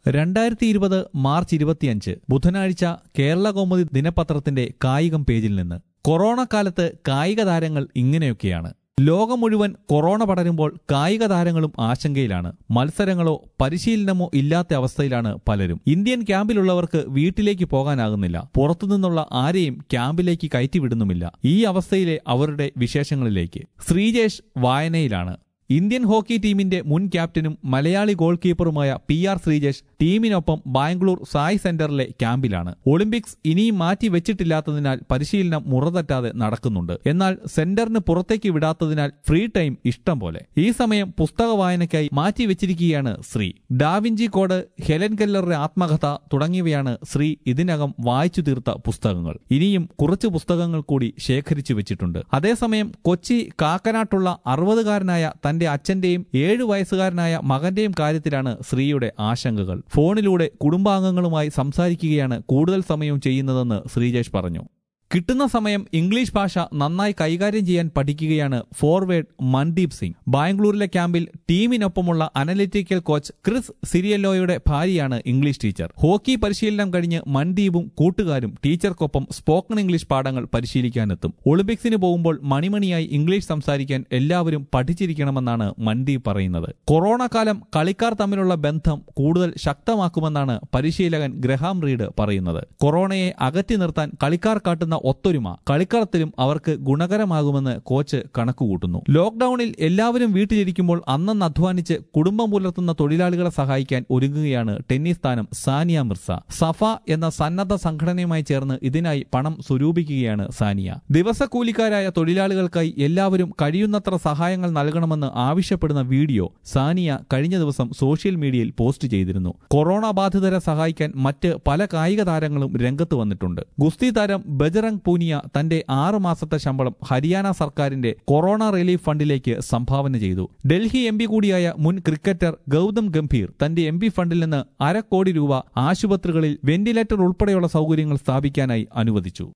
രണ്ടായിരത്തി ഇരുപത് മാർച്ച് ഇരുപത്തിയഞ്ച് ബുധനാഴ്ച കേരള കൗമുദി ദിനപത്രത്തിന്റെ കായികം പേജിൽ നിന്ന് കൊറോണ കാലത്ത് കായിക താരങ്ങൾ ഇങ്ങനെയൊക്കെയാണ് ലോകം മുഴുവൻ കൊറോണ പടരുമ്പോൾ കായിക താരങ്ങളും ആശങ്കയിലാണ് മത്സരങ്ങളോ പരിശീലനമോ ഇല്ലാത്ത അവസ്ഥയിലാണ് പലരും ഇന്ത്യൻ ക്യാമ്പിലുള്ളവർക്ക് വീട്ടിലേക്ക് പോകാനാകുന്നില്ല പുറത്തുനിന്നുള്ള ആരെയും ക്യാമ്പിലേക്ക് കയറ്റിവിടുന്നുമില്ല ഈ അവസ്ഥയിലെ അവരുടെ വിശേഷങ്ങളിലേക്ക് ശ്രീജേഷ് വായനയിലാണ് ഇന്ത്യൻ ഹോക്കി ടീമിന്റെ മുൻ ക്യാപ്റ്റനും മലയാളി ഗോൾ കീപ്പറുമായ പി ആർ ശ്രീജേഷ് ടീമിനൊപ്പം ബാംഗ്ലൂർ സായ് സെന്ററിലെ ക്യാമ്പിലാണ് ഒളിമ്പിക്സ് ഇനിയും മാറ്റി വെച്ചിട്ടില്ലാത്തതിനാൽ പരിശീലനം മുറതറ്റാതെ നടക്കുന്നുണ്ട് എന്നാൽ സെന്ററിന് പുറത്തേക്ക് വിടാത്തതിനാൽ ഫ്രീ ടൈം ഇഷ്ടം പോലെ ഈ സമയം പുസ്തക വായനയ്ക്കായി മാറ്റി വെച്ചിരിക്കുകയാണ് ശ്രീ ഡാവിഞ്ചി കോഡ് ഹെലൻ കെല്ലറുടെ ആത്മകഥ തുടങ്ങിയവയാണ് ശ്രീ ഇതിനകം വായിച്ചു തീർത്ത പുസ്തകങ്ങൾ ഇനിയും കുറച്ച് പുസ്തകങ്ങൾ കൂടി ശേഖരിച്ചു വെച്ചിട്ടുണ്ട് അതേസമയം കൊച്ചി കാക്കനാട്ടുള്ള അറുപതുകാരനായ തന്റെ അച്ഛന്റെയും ഏഴു വയസ്സുകാരനായ മകന്റെയും കാര്യത്തിലാണ് ശ്രീയുടെ ആശങ്കകൾ ഫോണിലൂടെ കുടുംബാംഗങ്ങളുമായി സംസാരിക്കുകയാണ് കൂടുതൽ സമയവും ചെയ്യുന്നതെന്ന് ശ്രീജേഷ് പറഞ്ഞു കിട്ടുന്ന സമയം ഇംഗ്ലീഷ് ഭാഷ നന്നായി കൈകാര്യം ചെയ്യാൻ പഠിക്കുകയാണ് ഫോർവേഡ് മൻദീപ് സിംഗ് ബാംഗ്ലൂരിലെ ക്യാമ്പിൽ ടീമിനൊപ്പമുള്ള അനലിറ്റിക്കൽ കോച്ച് ക്രിസ് സിരിയല്ലോയുടെ ഭാര്യയാണ് ഇംഗ്ലീഷ് ടീച്ചർ ഹോക്കി പരിശീലനം കഴിഞ്ഞ് മൻദീപും കൂട്ടുകാരും ടീച്ചർക്കൊപ്പം സ്പോക്കൺ ഇംഗ്ലീഷ് പാഠങ്ങൾ പരിശീലിക്കാനെത്തും ഒളിമ്പിക്സിന് പോകുമ്പോൾ മണിമണിയായി ഇംഗ്ലീഷ് സംസാരിക്കാൻ എല്ലാവരും പഠിച്ചിരിക്കണമെന്നാണ് മൻദീപ് പറയുന്നത് കൊറോണ കാലം കളിക്കാർ തമ്മിലുള്ള ബന്ധം കൂടുതൽ ശക്തമാക്കുമെന്നാണ് പരിശീലകൻ ഗ്രഹാം റീഡ് പറയുന്നത് കൊറോണയെ അകറ്റി നിർത്താൻ കളിക്കാർ കാട്ടുന്ന ഒത്തൊരുമ കളിക്കളത്തിലും അവർക്ക് ഗുണകരമാകുമെന്ന് കോച്ച് കണക്കുകൂട്ടുന്നു ലോക്ഡൌണിൽ എല്ലാവരും വീട്ടിലിരിക്കുമ്പോൾ അന്നന്ന് അധ്വാനിച്ച് കുടുംബം പുലർത്തുന്ന തൊഴിലാളികളെ സഹായിക്കാൻ ഒരുങ്ങുകയാണ് ടെന്നീസ് താരം സാനിയ മിർസ സഫ എന്ന സന്നദ്ധ സംഘടനയുമായി ചേർന്ന് ഇതിനായി പണം സ്വരൂപിക്കുകയാണ് സാനിയ ദിവസക്കൂലിക്കാരായ തൊഴിലാളികൾക്കായി എല്ലാവരും കഴിയുന്നത്ര സഹായങ്ങൾ നൽകണമെന്ന് ആവശ്യപ്പെടുന്ന വീഡിയോ സാനിയ കഴിഞ്ഞ ദിവസം സോഷ്യൽ മീഡിയയിൽ പോസ്റ്റ് ചെയ്തിരുന്നു കൊറോണ ബാധിതരെ സഹായിക്കാൻ മറ്റ് പല കായിക താരങ്ങളും രംഗത്ത് വന്നിട്ടുണ്ട് ഗുസ്തി താരം ബജറംഗ് പൂനിയ തന്റെ ആറു മാസത്തെ ശമ്പളം ഹരിയാന സർക്കാരിന്റെ കൊറോണ റിലീഫ് ഫണ്ടിലേക്ക് സംഭാവന ചെയ്തു ഡൽഹി എം കൂടിയായ മുൻ ക്രിക്കറ്റർ ഗൗതം ഗംഭീർ തന്റെ എം ഫണ്ടിൽ നിന്ന് അര കോടി രൂപ ആശുപത്രികളിൽ വെന്റിലേറ്റർ ഉൾപ്പെടെയുള്ള സൗകര്യങ്ങൾ സ്ഥാപിക്കാനായി അനുവദിച്ചു